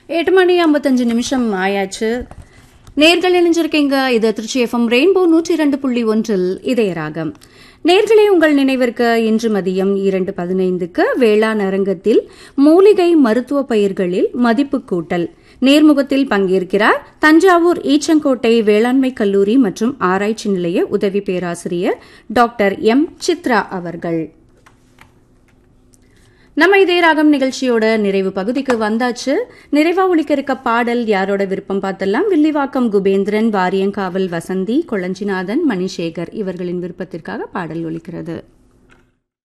எட்டு மணி ஐம்பத்தஞ்சு நிமிஷம் ஆயாச்சு நேர்கள் இணைஞ்சிருக்கீங்க இது திருச்சி எஃப்எம் ரெயின்போ நூற்றி இரண்டு புள்ளி ஒன்றில் இதயராகம் நேர்களே உங்கள் நினைவிற்கு இன்று மதியம் இரண்டு பதினைந்துக்கு வேளாண் அரங்கத்தில் மூலிகை மருத்துவ பயிர்களில் மதிப்பு கூட்டல் நேர்முகத்தில் பங்கேற்கிறார் தஞ்சாவூர் ஈச்சங்கோட்டை வேளாண்மை கல்லூரி மற்றும் ஆராய்ச்சி நிலைய உதவி பேராசிரியர் டாக்டர் எம் சித்ரா அவர்கள் நம்ம இதே ராகம் நிகழ்ச்சியோட நிறைவு பகுதிக்கு வந்தாச்சு நிறைவா ஒழிக்க இருக்க பாடல் யாரோட விருப்பம் பார்த்தெல்லாம் வில்லிவாக்கம் குபேந்திரன் வாரியங்காவல் வசந்தி கொளஞ்சிநாதன் மணிசேகர் இவர்களின் விருப்பத்திற்காக பாடல் ஒலிக்கிறது